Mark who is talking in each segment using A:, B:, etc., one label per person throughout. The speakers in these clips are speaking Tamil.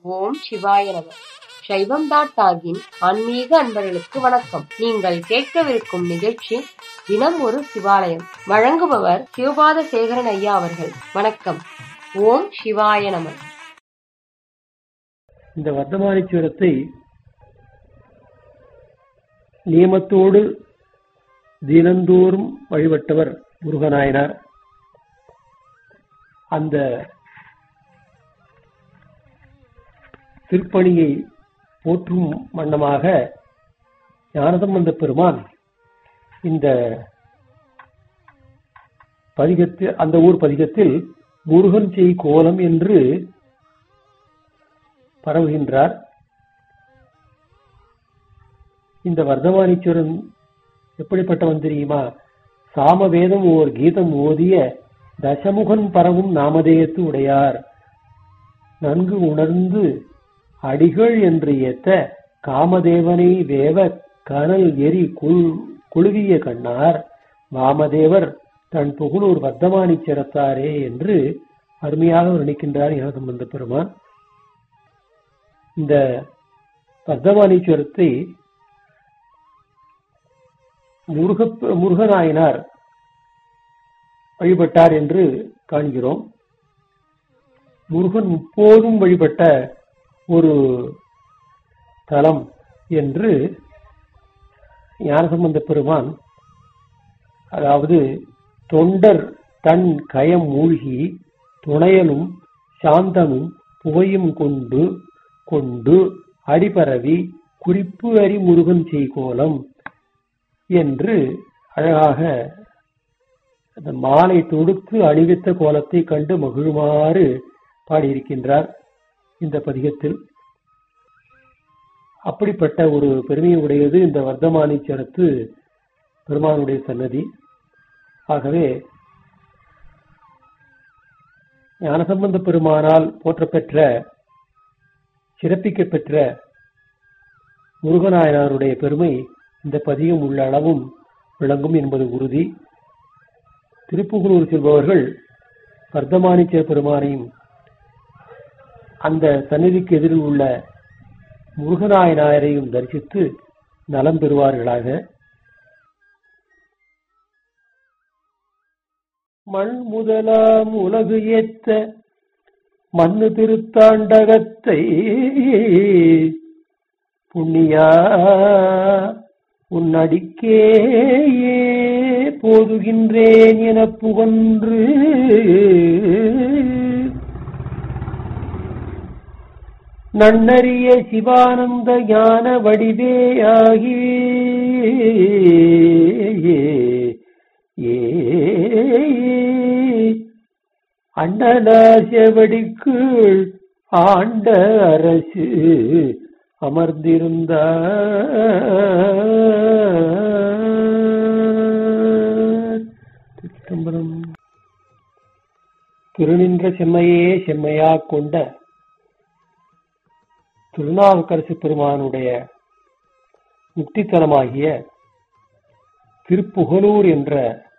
A: ஓம் சிவாய நம சைவம் டாட் டாகின் ஆன்மீக அன்பர்களுக்கு வணக்கம் நீங்கள் கேட்கவிருக்கும் நிகழ்ச்சி தினம் ஒரு சிவாலயம் வழங்குபவர் சிவபாத சேகரன் ஐயா அவர்கள் வணக்கம் ஓம் சிவாய நம
B: இந்த வர்த்தமானீஸ்வரத்தை நியமத்தோடு தினந்தோறும் வழிபட்டவர் முருகநாயனார் அந்த திருப்பணியை போற்றும் வண்ணமாக ஞானசம்பந்த பெருமான் இந்த பதிகத்தில் அந்த ஊர் பதிகத்தில் முருகன் செய் கோலம் என்று பரவுகின்றார் இந்த வர்த்தமானீஸ்வரன் எப்படிப்பட்டவன் தெரியுமா சாமவேதம் ஓர் கீதம் ஓதிய தசமுகன் பரவும் நாமதேயத்து உடையார் நன்கு உணர்ந்து அடிகள் என்று ஏத்த காமதேவனை வேவ கனல் எரி குள் குழுவிய கண்ணார் வாமதேவர் தன் புகழூர் வர்த்தமானீச்சரத்தாரே என்று அருமையாக வர்ணிக்கின்றார் ஞானசம்பந்த பெருமான் இந்த வர்த்தமானீஸ்வரத்தை முருக முருகநாயனார் வழிபட்டார் என்று காண்கிறோம் முருகன் முப்போதும் வழிபட்ட ஒரு தலம் என்று ஞானசம்பந்த பெருமான் அதாவது தொண்டர் தன் கயம் மூழ்கி துணையலும் சாந்தமும் புகையும் கொண்டு கொண்டு அடிபரவி குறிப்பு அறி முருகன் செய்கோலம் என்று அழகாக அந்த மாலை தொடுத்து அணிவித்த கோலத்தை கண்டு மகிழுமாறு பாடியிருக்கின்றார் இந்த பதிகத்தில் அப்படிப்பட்ட ஒரு பெருமையை உடையது இந்த வர்த்தமானீச்சரத்து பெருமானுடைய சன்னதி ஆகவே ஞானசம்பந்த பெருமானால் போற்றப்பெற்ற சிறப்பிக்கப் பெற்ற முருகநாயனாருடைய பெருமை இந்த பதிகம் உள்ள அளவும் விளங்கும் என்பது உறுதி திருப்புகலூர் செல்பவர்கள் வர்த்தமானிச்ச பெருமானையும் அந்த சந்நிதிக்கு எதிரில் உள்ள முருகநாயனாரையும் தரிசித்து நலம் பெறுவார்களாக மண் முதலாம் உலகு ஏத்த மண்ணு திருத்தாண்டகத்தை புண்ணியா உன்னடிக்கேயே போதுகின்றேன் என புகன்று நன்னறிய சிவானந்த ஞான வடிவேயாகி ஏ அண்டநாசவடிக்கு ஆண்ட அரசு அமர்ந்திருந்த சிதம்பரம் திருநின்ற செம்மையே செம்மையா கொண்ட திருநாவுக்கரசு பெருமானுடைய முக்தித்தலமாகிய திருப்புகலூர் என்ற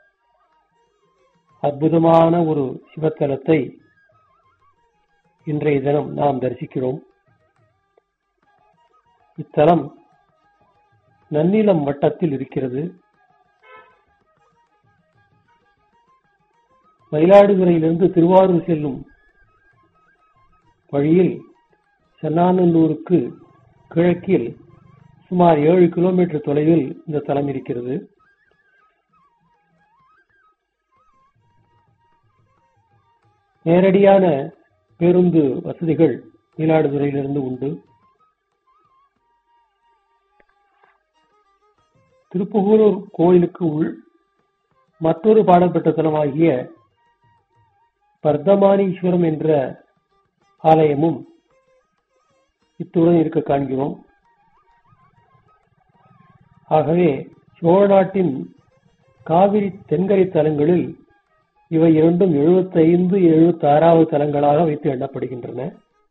B: அற்புதமான ஒரு சிவத்தலத்தை இன்றைய தினம் நாம் தரிசிக்கிறோம் இத்தலம் நன்னிலம் வட்டத்தில் இருக்கிறது மயிலாடுதுறையிலிருந்து திருவாரூர் செல்லும் வழியில் சென்னாநல்லூருக்கு கிழக்கில் சுமார் ஏழு கிலோமீட்டர் தொலைவில் இந்த தலம் இருக்கிறது நேரடியான பேருந்து வசதிகள் மயிலாடுதுறையிலிருந்து உண்டு திருப்புகூரூர் கோயிலுக்கு உள் மற்றொரு பாடப்பட்ட தலமாகிய பர்தமானீஸ்வரம் என்ற ஆலயமும் இத்துடன் இருக்க காண்கிறோம் ஆகவே சோழ நாட்டின் காவிரி தென்கரை தலங்களில் இவை இரண்டும் எழுபத்தைந்து எழுபத்தி ஆறாவது தலங்களாக வைத்து எண்ணப்படுகின்றன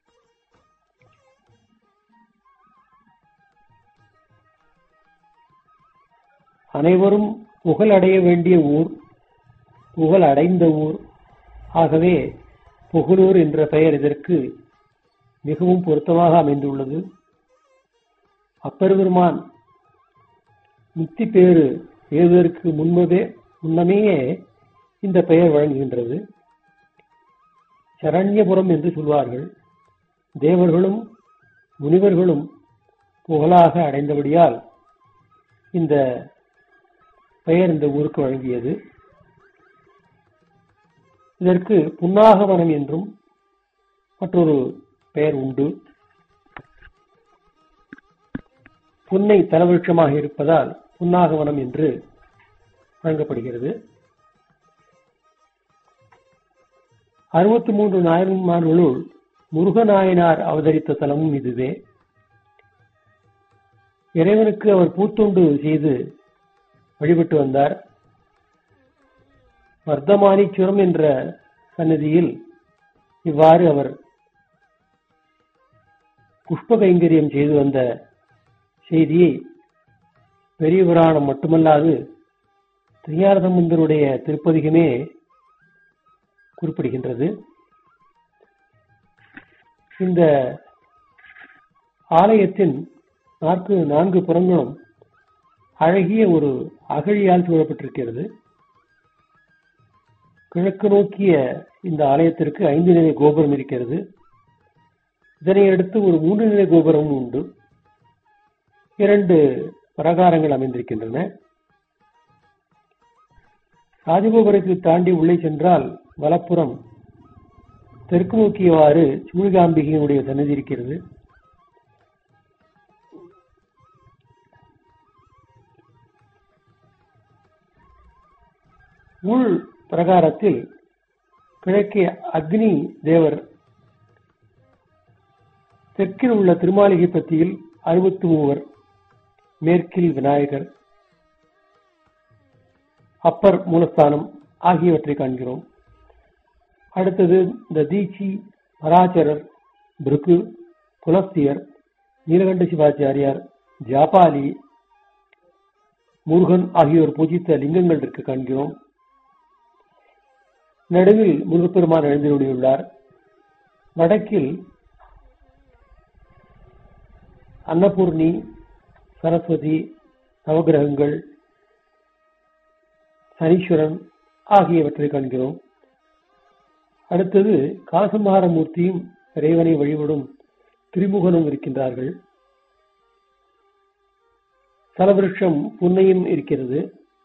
B: அனைவரும் புகழ் அடைய வேண்டிய ஊர் புகழ் அடைந்த ஊர் ஆகவே புகழூர் என்ற பெயர் இதற்கு மிகவும் பொருத்தமாக அமைந்துள்ளது அப்பெருமான் முக்தி பேறு ஏறுவதற்கு முன்பதே முன்னமேயே இந்த பெயர் வழங்குகின்றது சரண்யபுரம் என்று சொல்வார்கள் தேவர்களும் முனிவர்களும் புகழாக அடைந்தபடியால் இந்த பெயர் இந்த ஊருக்கு வழங்கியது இதற்கு புன்னாகவனம் என்றும் மற்றொரு பெயர் உண்டு புன்னை தலவிருட்சமாக இருப்பதால் புன்னாகவனம் என்று வழங்கப்படுகிறது அறுபத்தி மூன்று நாயன்மார்களுள் முருகநாயனார் அவதரித்த தலமும் இதுவே இறைவனுக்கு அவர் பூத்தொண்டு செய்து வழிபட்டு வந்தார் வர்த்தமானீச்சுரம் என்ற சன்னதியில் இவ்வாறு அவர் புஷ்ப கைங்கரியம் செய்து வந்த செய்தியை பெரிய புராணம் மட்டுமல்லாது திரியாரதமுந்தருடைய திருப்பதிகமே குறிப்பிடுகின்றது இந்த ஆலயத்தின் நான்கு நான்கு புறங்களும் அழகிய ஒரு அகழியால் சூழப்பட்டிருக்கிறது கிழக்கு நோக்கிய இந்த ஆலயத்திற்கு ஐந்து நிலை கோபுரம் இருக்கிறது இதனை அடுத்து ஒரு மூன்று நிலை கோபுரமும் உண்டு இரண்டு பிரகாரங்கள் அமைந்திருக்கின்றன ராஜகோபுரத்தை தாண்டி உள்ளே சென்றால் வலப்புறம் தெற்கு நோக்கியவாறு சூழிகாம்பிகையினுடைய சன்னதி இருக்கிறது உள் பிரகாரத்தில் கிழக்கே அக்னி தேவர் தெற்கில் உள்ள திருமாளிகை பத்தியில் அறுபத்தி மூவர் மேற்கில் விநாயகர் அப்பர் மூலஸ்தானம் ஆகியவற்றை காண்கிறோம் அடுத்தது இந்த தீட்சி பராச்சரர் பிருகு புலஸ்தியர் நீலகண்ட சிவாச்சாரியார் ஜாபாலி முருகன் ஆகியோர் பூஜித்த லிங்கங்கள் இருக்க காண்கிறோம் நடுவில் முருகப்பெருமான் எழுந்தருளியுள்ளார் வடக்கில் அன்னபூர்ணி சரஸ்வதி நவகிரகங்கள் சனீஸ்வரன் ஆகியவற்றை காண்கிறோம் அடுத்தது காசமார மூர்த்தியும் இறைவனை வழிபடும் திரிமுகனும் இருக்கின்றார்கள் சலவிருஷம் புன்னையும் இருக்கிறது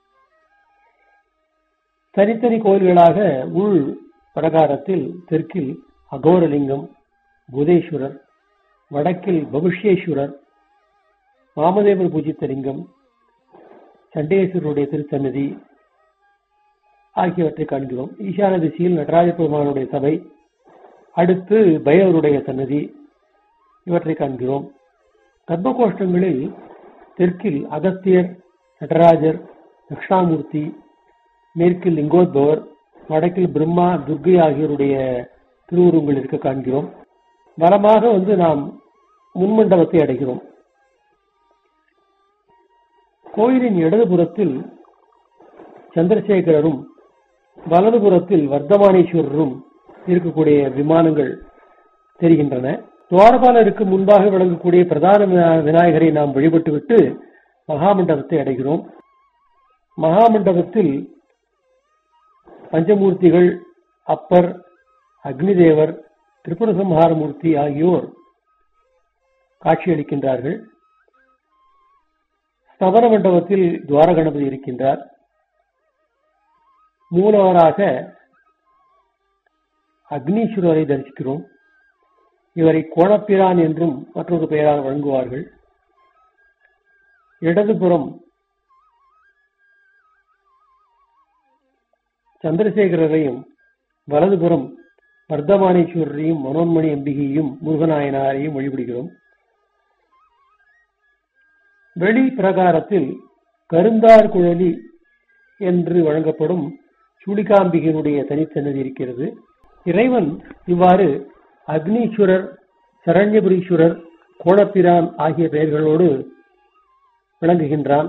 B: தனித்தனி கோயில்களாக உள் பிரகாரத்தில் தெற்கில் அகோரலிங்கம் புதேஸ்வரர் வடக்கில் பகுஷ்யேஸ்வரர் வாமதேவர் பூஜித்த லிங்கம் சண்டேஸ்வரருடைய திருச்சன்னதி ஆகியவற்றை காண்கிறோம் ஈசான திசையில் நடராஜ பெருமானுடைய சபை அடுத்து பைரவருடைய சன்னதி இவற்றை காண்கிறோம் கர்ப்பகோஷ்டங்களில் தெற்கில் அகஸ்தியர் நடராஜர் தட்சிணாமூர்த்தி மேற்கில் லிங்கோத்பவர் வடக்கில் பிரம்மா துர்கை ஆகியோருடைய திருவுருவங்கள் இருக்க காண்கிறோம் வலமாக வந்து நாம் முன்மண்டபத்தை அடைகிறோம் கோயிலின் இடதுபுறத்தில் சந்திரசேகரரும் வலதுபுறத்தில் வர்த்தமானேஸ்வரரும் இருக்கக்கூடிய விமானங்கள் தெரிகின்றன துவாரபாலருக்கு முன்பாக விளங்கக்கூடிய பிரதான விநா- விநாயகரை நாம் வழிபட்டுவிட்டு மகாமண்டபத்தை அடைகிறோம் மகாமண்டபத்தில் பஞ்சமூர்த்திகள் அப்பர் அக்னிதேவர் திரிபுரசம்ஹாரமூர்த்தி ஆகியோர் காட்சியளிக்கின்றார்கள் ஸ்தபன மண்டபத்தில் துவாரகணபதி இருக்கின்றார் மூலவராக அக்னீஸ்வரரை தரிசிக்கிறோம் இவரை கோணப்பிரான் என்றும் மற்றொரு பெயரால் வழங்குவார்கள் இடதுபுறம் சந்திரசேகரரையும் வலதுபுறம் வர்த்தமானேஸ்வரரையும் மனோன்மணி அம்பிகையும் முருகநாயனாரையும் வழிபடுகிறோம் வெளி பிரகாரத்தில் கருந்தார் குழலி என்று வழங்கப்படும் சூளிகாம்பிகையினுடைய தனிச்சன்னதி இருக்கிறது இறைவன் இவ்வாறு அக்னீஸ்வரர் சரண்யபுரீஸ்வரர் கோணப்பிரான் ஆகிய பெயர்களோடு விளங்குகின்றான்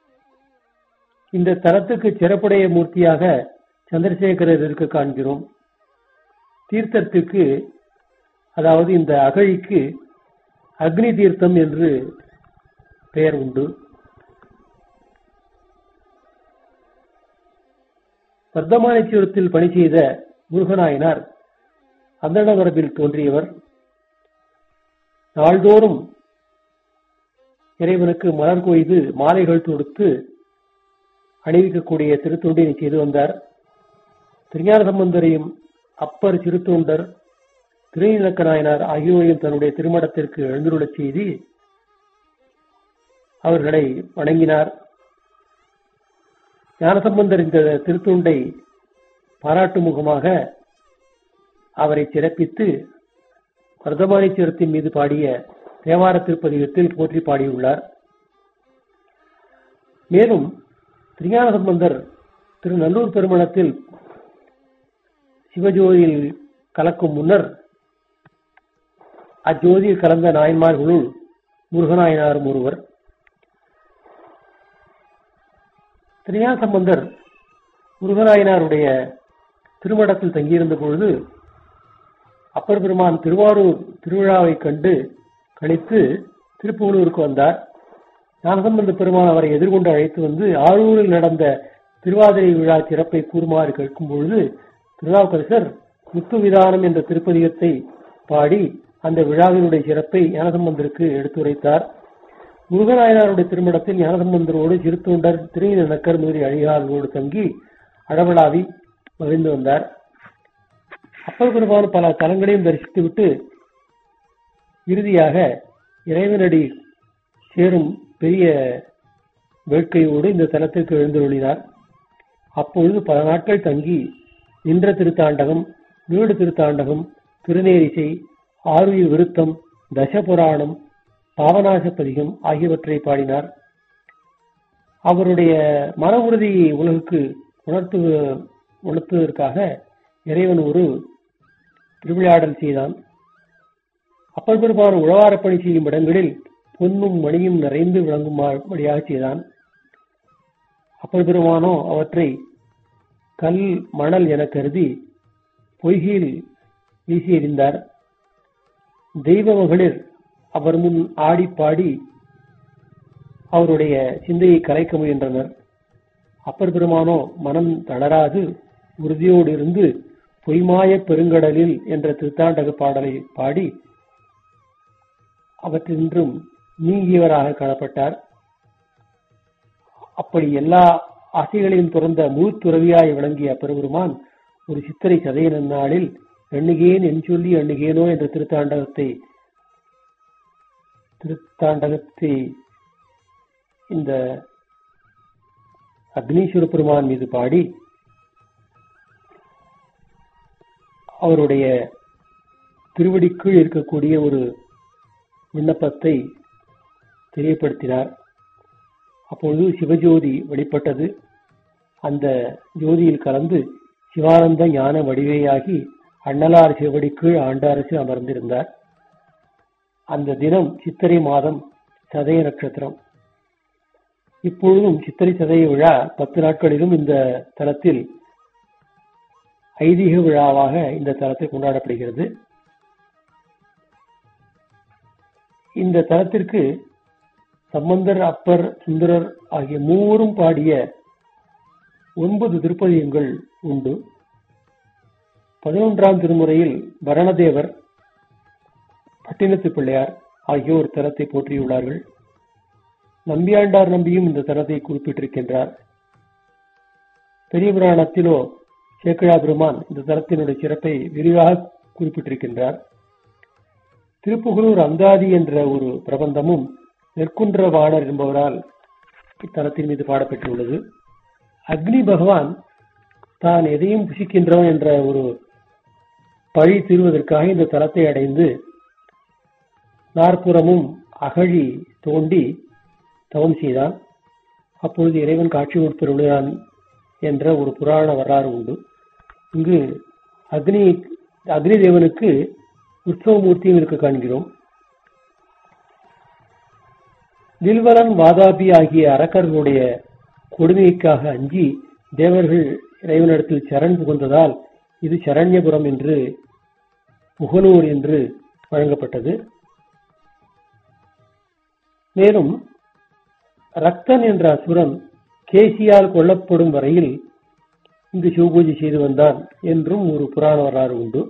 B: இந்த தலத்துக்கு சிறப்புடைய மூர்த்தியாக சந்திரசேகரர் இருக்க காண்கிறோம் தீர்த்தத்திற்கு அதாவது இந்த அகழிக்கு அக்னி தீர்த்தம் என்று பெயர் உண்டு வர்த்தமானேஸ்வரத்தில் பணி செய்த முருகநாயனார் அந்தண மரபில் தோன்றியவர் நாள்தோறும் இறைவனுக்கு மலர் கொய்து மாலைகள் தொடுத்து அணிவிக்கக்கூடிய திருத்தொண்டினை செய்து வந்தார் திருஞான சம்பந்தரையும் அப்பர் சிறுத்தொண்டர் திருநீலக்க நாயனார் ஆகியோரையும் தன்னுடைய திருமணத்திற்கு எழுந்துள்ளச் செய்தி அவர்களை வணங்கினார் ஞானசம்பந்தர் இந்த திருத்தொண்டை பாராட்டும் முகமாக அவரை சிறப்பித்து வர்த்தமானீஸ்வரத்தின் மீது பாடிய தேவார திருப்பதிகத்தில் போற்றி பாடியுள்ளார் மேலும் திருஞான சம்பந்தர் திரு நல்லூர் பெருமணத்தில் சிவஜோதியில் கலக்கும் முன்னர் அஜோதியில் கலந்த நாயன்மார்களுள் முருகநாயனாரும் ஒருவர் திருஞான சம்பந்தர் முருகநாயனாருடைய திருமடத்தில் தங்கியிருந்த பொழுது அப்பர் பெருமான் திருவாரூர் திருவிழாவை கண்டு கழித்து திருப்புகலூருக்கு வந்தார் ஞானசம்பந்த பெருமான் அவரை எதிர்கொண்டு அழைத்து வந்து ஆரூரில் நடந்த திருவாதிரை விழா சிறப்பை கூறுமாறு கேட்கும் பொழுது திருநாவுக்கரசர் முத்து விதானம் என்ற திருப்பதிகத்தை பாடி அந்த விழாவினுடைய சிறப்பை ஞானசம்பந்தருக்கு எடுத்துரைத்தார் முருகநாயனாருடைய திருமணத்தில் ஞானசம்பந்தரோடு சிறுத்தொண்டர் திருநக்கர் மீறி அழிகாலோடு தங்கி அழவலாவி மகிழ்ந்து வந்தார் அப்பர் பெருமான் பல தலங்களையும் தரிசித்துவிட்டு இறுதியாக இறைவனடி சேரும் பெரிய வேட்கையோடு இந்த தலத்திற்கு எழுந்தருளினார் அப்பொழுது பல நாட்கள் தங்கி நின்ற திருத்தாண்டகம் வீடு திருத்தாண்டகம் திருநேரிசை ஆருயிர் விருத்தம் தசபுராணம் பாவநாச பதிகம் ஆகியவற்றை பாடினார் அவருடைய மன உறுதியை உலகுக்கு உணர்த்து உணர்த்துவதற்காக இறைவன் ஒரு திருவிளையாடல் செய்தான் அப்பர் பெருமான் உழவாரப் பணி செய்யும் இடங்களில் பொன்னும் மணியும் நிறைந்து விளங்கும்படியாக செய்தான் அப்பர் பெருமானோ அவற்றை கல் மணல் என கருதி பொய்கையில் வீசி எறிந்தார் தெய்வ மகளிர் அவர் முன் ஆடி பாடி அவருடைய சிந்தையை கலைக்க முயன்றனர் அப்பர் பெருமானோ மனம் தளராது உறுதியோடு இருந்து பொய்மாய பெருங்கடலில் என்ற திருத்தாண்டக பாடலை பாடி அவற்றின்றும் நீங்கியவராக காணப்பட்டார் அப்படி எல்லா ஆசைகளையும் துறந்த முழு துறவியாய் விளங்கிய அப்பெருமான் ஒரு சித்திரை சதைய நன்னாளில் எண்ணுகேன் என் சொல்லி எண்ணுகேனோ என்ற திருத்தாண்டகத்தை திருத்தாண்டகத்தை இந்த அக்னீஸ்வர பெருமான் மீது பாடி அவருடைய திருவடிக்குள் இருக்கக்கூடிய ஒரு விண்ணப்பத்தை தெரியப்படுத்தினார் அப்பொழுது சிவஜோதி வெளிப்பட்டது அந்த ஜோதியில் கலந்து சிவானந்த ஞான வடிவேயாகி அண்ணலார் சிவடிக்குள் ஆண்டாரசு அமர்ந்திருந்தார் அந்த தினம் சித்திரை மாதம் சதய நட்சத்திரம் இப்பொழுதும் சித்திரை சதய விழா பத்து நாட்களிலும் இந்த தலத்தில் ஐதீக விழாவாக இந்த தலத்தில் கொண்டாடப்படுகிறது இந்த தலத்திற்கு சம்பந்தர் அப்பர் சுந்தரர் ஆகிய மூவரும் பாடிய ஒன்பது திருப்பதியங்கள் உண்டு பதினொன்றாம் திருமுறையில் பரணதேவர் பட்டினத்து பிள்ளையார் ஆகியோர் தலத்தை போற்றியுள்ளார்கள் நம்பியாண்டார் நம்பியும் இந்த தலத்தை குறிப்பிட்டிருக்கின்றார் பெரிய புராணத்திலோ சேக்கிழா பெருமான் இந்த தலத்தினுடைய சிறப்பை விரிவாக குறிப்பிட்டிருக்கின்றார் திருப்புகலூர் அந்தாதி என்ற ஒரு பிரபந்தமும் நெற்குன்ற வாணர் என்பவரால் இத்தலத்தின் மீது பாடப்பெற்றுள்ளது அக்னி பகவான் தான் எதையும் புசிக்கின்றவன் என்ற ஒரு பழி தீர்வதற்காக இந்த தலத்தை அடைந்து நாற்புறமும் அகழி தோண்டி தவம் செய்தான் அப்பொழுது இறைவன் காட்சி கொடுத்திருந்தான் என்ற ஒரு புராண வரலாறு உண்டு இங்கு அக்னி அக்னி தேவனுக்கு உற்சவமூர்த்தியும் இருக்க காண்கிறோம் வில்வலன் வாதாபி ஆகிய அரக்கர்களுடைய கொடுமைக்காக அஞ்சி தேவர்கள் இறைவனிடத்தில் சரண் புகுந்ததால் இது சரண்யபுரம் என்று புகழூர் என்று வழங்கப்பட்டது மேலும் ரக்தன் என்ற அசுரன் கேசியால் கொல்லப்படும் வரையில் இங்கு சிவபூஜை செய்து வந்தான் என்றும் ஒரு புராண வரலாறு உண்டு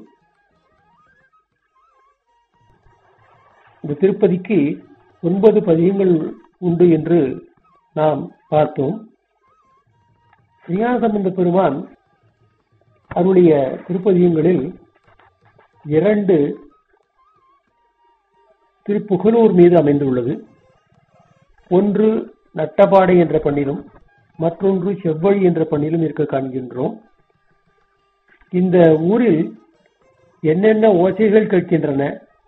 B: இந்த திருப்பதிக்கு ஒன்பது பதிகங்கள் உண்டு என்று நாம் பார்த்தோம் ஸ்ரீயாசம்பந்த பெருமான் அவருடைய திருப்பதிகங்களில் இரண்டு திருப்புகலூர் மீது அமைந்துள்ளது ஒன்று நட்டபாடை என்ற பண்ணிலும் மற்றொன்று செவ்வழி என்ற பண்ணிலும் இருக்க காண்கின்றோம் இந்த ஊரில் என்னென்ன ஓசைகள் கேட்கின்றன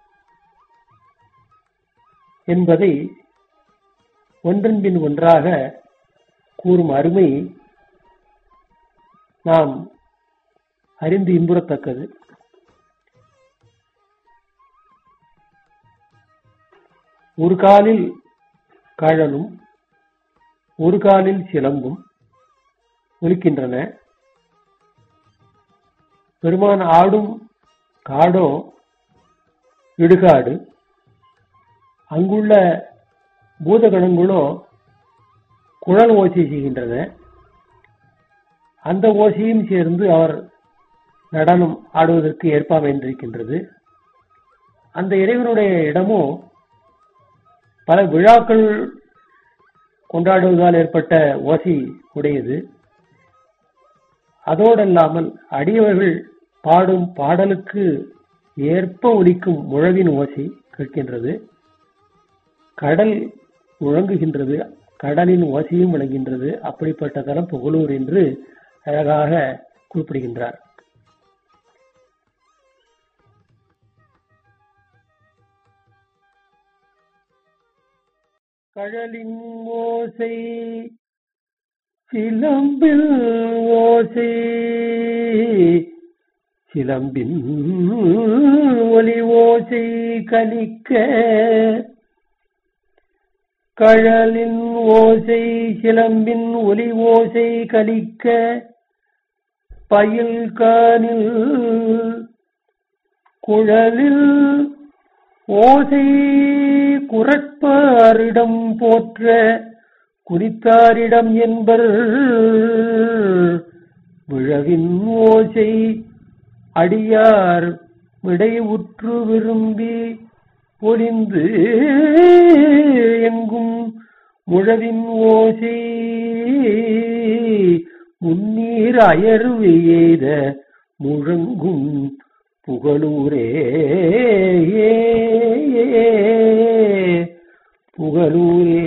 B: என்பதை ஒன்றன் பின் ஒன்றாக கூறும் அருமை நாம் அறிந்து இன்புறத்தக்கது ஒரு காலில் கழலும் ஒரு காலில் சிலம்பும் ஒலிக்கின்றன பெருமான் ஆடும் காடோ இடுகாடு அங்குள்ள பூதகணங்களோ குழல் ஓசை செய்கின்றன அந்த ஓசையும் சேர்ந்து அவர் நடனம் ஆடுவதற்கு ஏற்பாக என்றிருக்கின்றது அந்த இறைவனுடைய இடமோ பல விழாக்கள் கொண்டாடுவதால் ஏற்பட்ட ஓசை உடையது அதோடல்லாமல் அடியவர்கள் பாடும் பாடலுக்கு ஏற்ப ஒலிக்கும் முழவின் ஓசை கேட்கின்றது கடல் முழங்குகின்றது கடலின் ஓசையும் விளங்குகின்றது அப்படிப்பட்ட தலம் புகழூர் என்று அழகாக குறிப்பிடுகின்றார் கழலின் ஓசை சிலம்பில் ஓசை சிலம்பின் ஒலி ஓசை கலிக்க கழலின் ஓசை சிலம்பின் ஒலி ஓசை கலிக்க பயில் கானில் குழலில் ஓசை குரட்பாரிடம் போற்ற குறித்தாரிடம் என்பர் விழவின் ஓசை அடியார் விடை உற்று விரும்பி பொலிந்து எங்கும் முழவின் ஓசை முன்னீர் அயர்வு எய்த முழங்கும் புகழூரே புகழூரே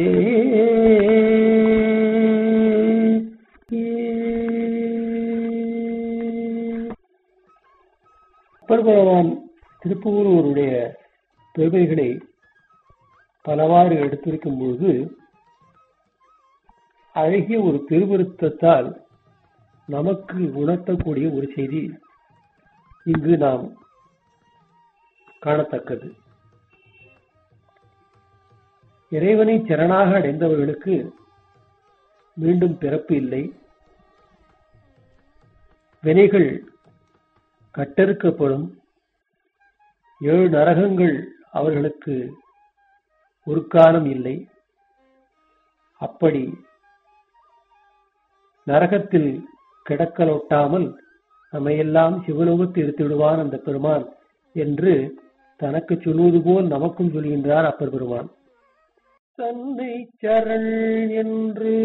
B: அப்பர் பகவான் திருப்பூரூருடைய பெருமைகளை பலவாறு எடுத்துரைக்கும் பொழுது அழகிய ஒரு பெருவருத்தத்தால் நமக்கு உணர்த்தக்கூடிய ஒரு செய்தி இங்கு நாம் காணத்தக்கது இறைவனை சரணாக அடைந்தவர்களுக்கு மீண்டும் பிறப்பு இல்லை வினைகள் கட்டறுக்கப்படும் ஏழு நரகங்கள் அவர்களுக்கு ஒரு காலம் இல்லை அப்படி நரகத்தில் கிடக்கலொட்டாமல் நம்மையெல்லாம் சிவலோகத்தில் எடுத்து விடுவான் அந்த பெருமான் என்று தனக்கு சொல்வது போல் நமக்கும் சொல்கின்றார் அப்பர் பெருமான் தன்னை சரண் என்று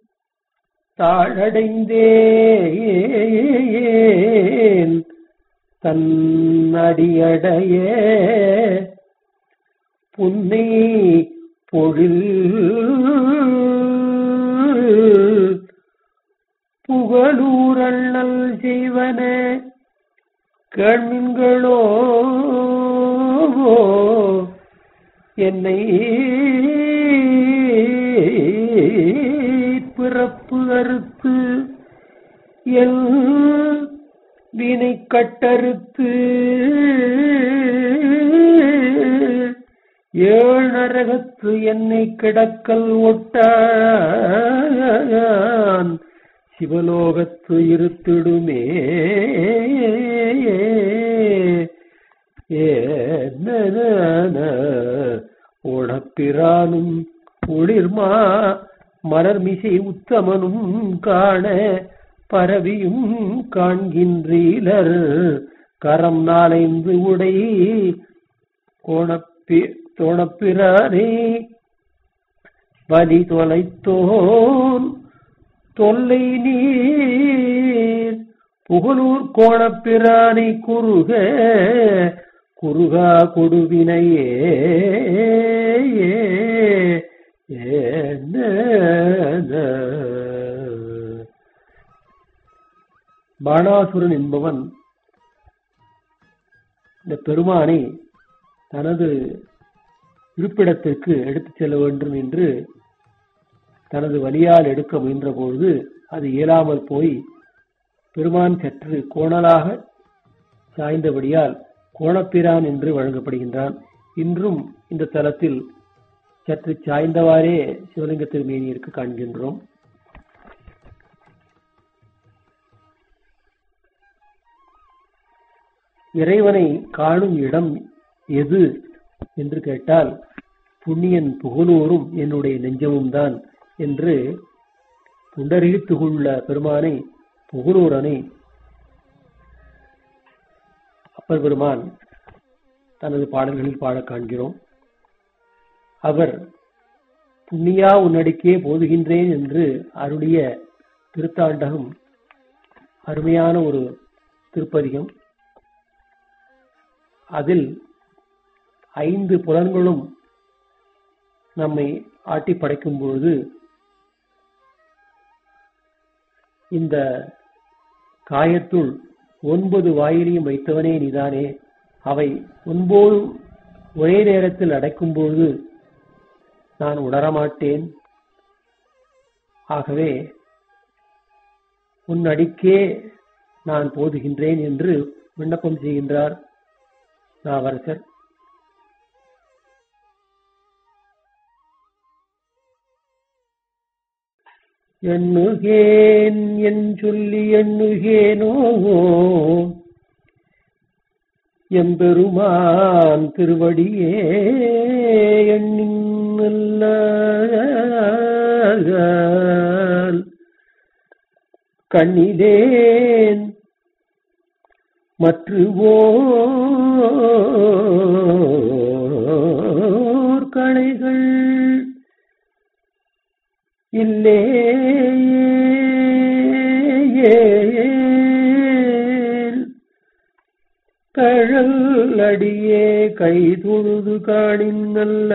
B: தாழடைந்தேன் தன்னடியடைய புன்னை பொழில் புகழூரண்ணல் செய்வன கேள்மின்களோ என்னை பிறப்பு அறுத்து என் வினை கட்டறுத்து ஏழ் நரகத்து என்னை கிடக்கல் ஒட்டான் சிவலோகத்து இருத்திடுமே ஏன ஓணப்பிரானும் ஒளிர்மா மலர்மிசை உத்தமனும் காண பரவியும் காண்கின்றீலர் கரம் நாளைந்து உடை கோணப்பி தோணப்பிரானே வலி தொலைத்தோன் தொல்லை நீர் புகழூர் கோணப்பிரானை குறுக குறுகா கொடுவினையே ஏன பாணாசுரன் என்பவன் இந்த பெருமானை தனது இருப்பிடத்திற்கு எடுத்துச் செல்ல வேண்டும் என்று தனது வழியால் எடுக்க முயன்ற பொழுது அது இயலாமல் போய் பெருமான் சற்று கோணலாக சாய்ந்தபடியால் கோணப்பிரான் என்று வழங்கப்படுகின்றான் இன்றும் இந்த தலத்தில் சற்று சாய்ந்தவாறே சிவலிங்க திருமேனியிற்கு காண்கின்றோம் இறைவனை காணும் இடம் எது என்று கேட்டால் புண்ணியன் புகழூரும் என்னுடைய நெஞ்சமும் தான் என்று புண்டரீத்துகுள்ள பெருமானை புகழூரனை அப்பர் பெருமான் தனது பாடல்களில் பாட காண்கிறோம் அவர் புண்ணியா உன்னடிக்கே போதுகின்றேன் என்று அருளிய திருத்தாண்டகம் அருமையான ஒரு திருப்பதிகம் அதில் ஐந்து புலன்களும் நம்மை ஆட்டி படைக்கும் பொழுது இந்த காயத்துள் ஒன்பது வாயிலையும் வைத்தவனே நீதானே அவை ஒன்போதும் ஒரே நேரத்தில் அடைக்கும் பொழுது நான் உணரமாட்டேன் ஆகவே உன் அடிக்கே நான் போதுகின்றேன் என்று விண்ணப்பம் செய்கின்றார் நாவரசர் எண்ணுகேன் என் சொல்லி எண்ணுகேனோ எம்பெருமான் திருவடியே எண்ணின் கண்ணிலேன் மற்றுவோர் களைகள் இல்லே கழல் அடியே கை தொழுது காணின் நல்ல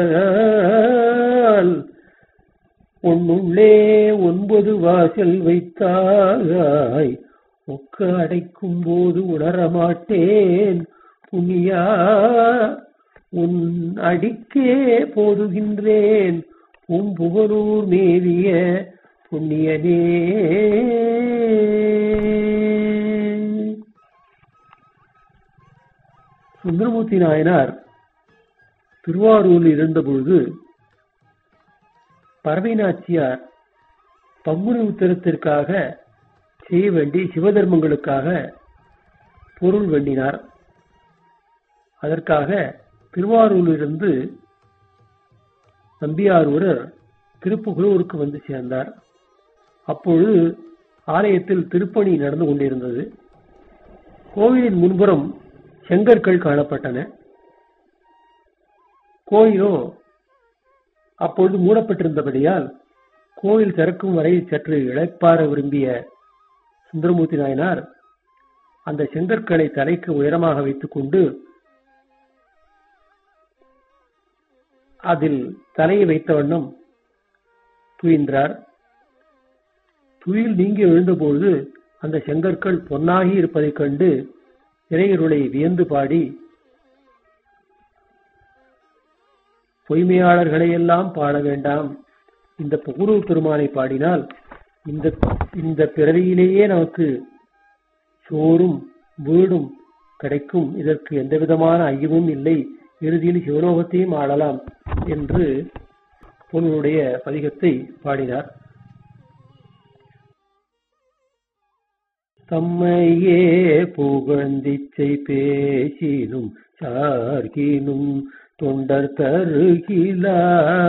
B: உன்னுள்ளே ஒன்பது வாசல் வைத்தாய் ஒக்க அடைக்கும் போது உணரமாட்டேன் புண்ணியா உன் அடிக்கே போதுகின்றேன் உன் புகழூர் மேவிய புண்ணியனே சுந்தரமூர்த்தி நாயனார் திருவாரூரில் இருந்தபொழுது பறவை நாச்சியார் பங்குனி உத்தரத்திற்காக செய்ய வேண்டி சிவதர்மங்களுக்காக பொருள் வேண்டினார் அதற்காக திருவாரூரிலிருந்து நம்பியாரூரர் திருப்புகலூருக்கு வந்து சேர்ந்தார் அப்பொழுது ஆலயத்தில் திருப்பணி நடந்து கொண்டிருந்தது கோவிலின் முன்புறம் செங்கற்கள் காணப்பட்டன கோயிலோ அப்பொழுது மூடப்பட்டிருந்தபடியால் கோயில் திறக்கும் வரை சற்று இழைப்பார விரும்பிய சுந்தரமூர்த்தி நாயனார் அந்த செங்கற்களை தலைக்கு உயரமாக வைத்துக் கொண்டு அதில் தலையை வைத்த வண்ணம் துயின்றார் துயில் நீங்கி எழுந்தபொழுது அந்த செங்கற்கள் பொன்னாகி இருப்பதைக் கண்டு இறையருளை வியந்து பாடி பொய்மையாளர்களை எல்லாம் பாட வேண்டாம் இந்த புகுரூர் பெருமானை பாடினால் இந்த இந்த பிறவியிலேயே நமக்கு சோறும் வீடும் கிடைக்கும் இதற்கு எந்த விதமான ஐயமும் இல்லை இறுதியில் சிவலோகத்தையும் ஆளலாம் என்று பொருளுடைய பதிகத்தை பாடினார் தம்மையே புகழ்ந்திச்சை பேசினும் சார்கினும் தொண்டர் தருகிலா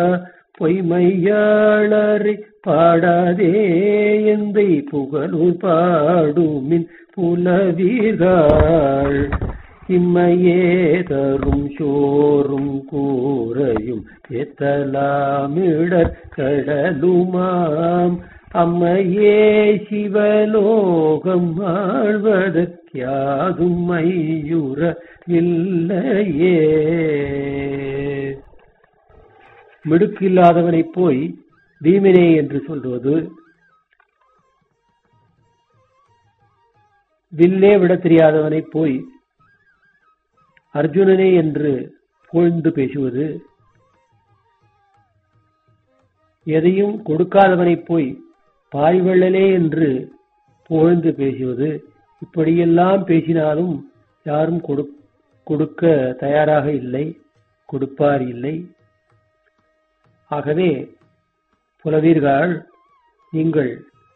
B: பொய்மையாளரை பாடாதே எந்தை புகழூர் பாடுமின் புலவீர்கள் இம்மையே தரும் சோறும் கூரையும் எத்தலாமிடர் கடலுமாம் அம்மையே சிவலோகம் ஆழ்வதற்கியாதும் மையுற இல்லையே மிடுக்கில்லாதவனைப் போய் பீமனே என்று சொல்வது வில்லே விட தெரியாதவனைப் போய் அர்ஜுனனே என்று புகழ்ந்து பேசுவது எதையும் கொடுக்காதவனைப் போய் பாய்வள்ளலே என்று புகழ்ந்து பேசுவது இப்படியெல்லாம் பேசினாலும் யாரும் கொடு கொடுக்க தயாராக இல்லை கொடுப்பார் இல்லை ஆகவே புலவீர்கள் நீங்கள்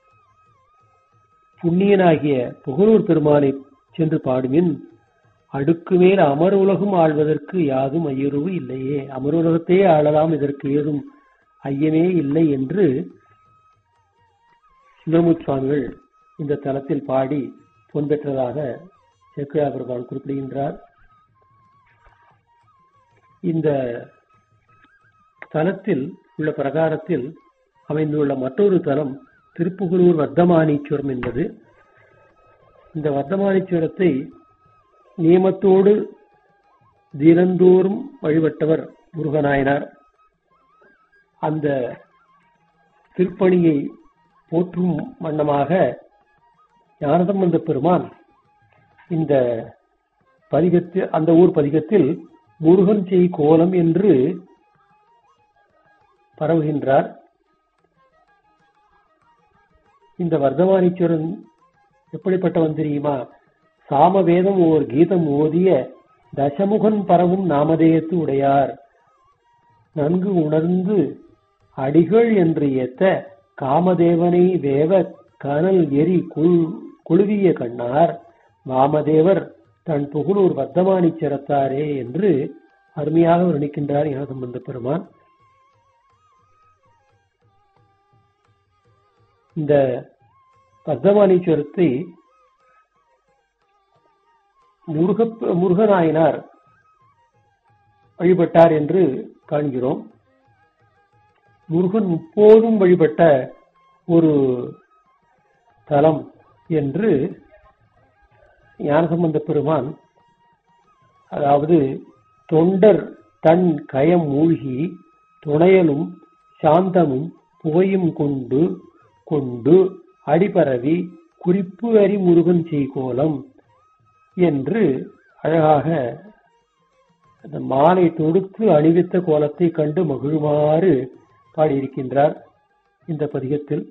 B: புண்ணியனாகிய புகழூர் பெருமானை சென்று பாடுமின் அடுக்கு மேல் அமர் உலகம் ஆள்வதற்கு யாதும் ஐயுறவு இல்லையே அமர் உலகத்தையே ஆளலாம் இதற்கு ஏதும் ஐயமே இல்லை என்று சுந்தரமுத் சுவாமிகள் இந்த தலத்தில் பாடி பொன் பெற்றதாக சேக்கிழா பெருமான் குறிப்பிடுகின்றார் இந்த தலத்தில் உள்ள பிரகாரத்தில் அமைந்துள்ள மற்றொரு தலம் திருப்புகலூர் வர்த்தமானீஸ்வரம் என்பது இந்த வர்த்தமானீஸ்வரத்தை நியமத்தோடு தினந்தோறும் வழிபட்டவர் முருகநாயனார் அந்த திருப்பணியை போற்றும் வண்ணமாக ஞானசம்பந்த பெருமான் இந்த பதிகத்தில் அந்த ஊர் பதிகத்தில் முருகன் செய் கோலம் என்று பரவுகின்றார் இந்த வர்த்தமானீஸ்வரன் எப்படிப்பட்டவன் தெரியுமா சாமவேதம் ஓர் கீதம் ஓதிய தசமுகன் பரவும் நாமதேயத்து உடையார் நன்கு உணர்ந்து அடிகள் என்று ஏத்த காமதேவனை வேவ கனல் எரி குழு குழுவிய கண்ணார் வாமதேவர் தன் புகழூர் வர்த்தமானிச்சரத்தாரே என்று அருமையாக வர்ணிக்கின்றார் ஞானசம்பந்த பெருமான் இந்த பத்தமானீஸ்வரத்தை முருக முருகநாயனார் வழிபட்டார் என்று காண்கிறோம் முருகன் முப்போதும் வழிபட்ட ஒரு தலம் என்று ஞானசம்பந்த பெருமான் அதாவது தொண்டர் தன் கயம் மூழ்கி துணையலும் சாந்தமும் புகையும் கொண்டு கொண்டு அடிபரவி குறிப்பு அறி முருகன் செய்கோலம் என்று அழகாக அந்த மாலை தொடுத்து அணிவித்த கோலத்தை கண்டு மகிழுமாறு பாடியிருக்கின்றார் இந்த பதிகத்தில்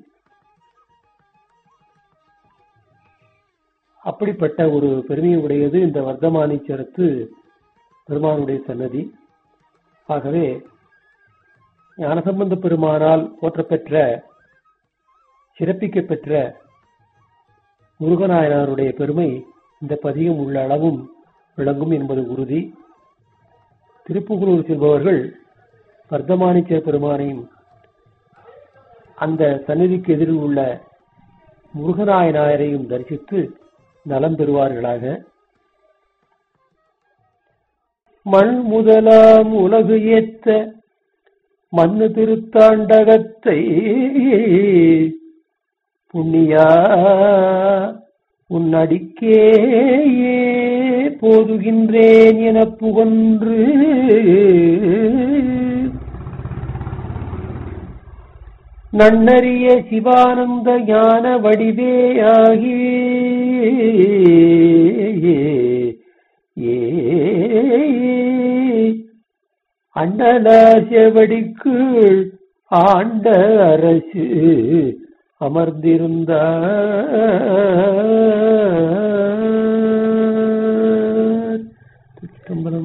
B: அப்படிப்பட்ட ஒரு பெருமையை உடையது இந்த வர்த்தமானீச்சரத்து பெருமானுடைய சன்னதி ஆகவே ஞானசம்பந்த பெருமானால் போற்றப்பெற்ற சிறப்பிக்கப் பெற்ற முருகநாயனாருடைய பெருமை இந்த பதிகம் உள்ள அளவும் விளங்கும் என்பது உறுதி திருப்புகலூர் செல்பவர்கள் வர்த்தமானிச்ச பெருமானையும் அந்த சந்நிதிக்கு எதிரில் உள்ள முருகநாயனாரையும் தரிசித்து நலம் பெறுவார்களாக மண் முதலாம் உலகு ஏத்த மண்ணு திருத்தாண்டகத்தை புண்ணியா உன் அடிக்கேயே போதுகின்றேன் என புகன்று நன்னறிய சிவானந்த ஞான வடிவேயாகி ஏ அண்டலாசவடிக்கு ஆண்ட அரசு அமர்ந்திருந்தார் திருச்சிற்றம்பலம்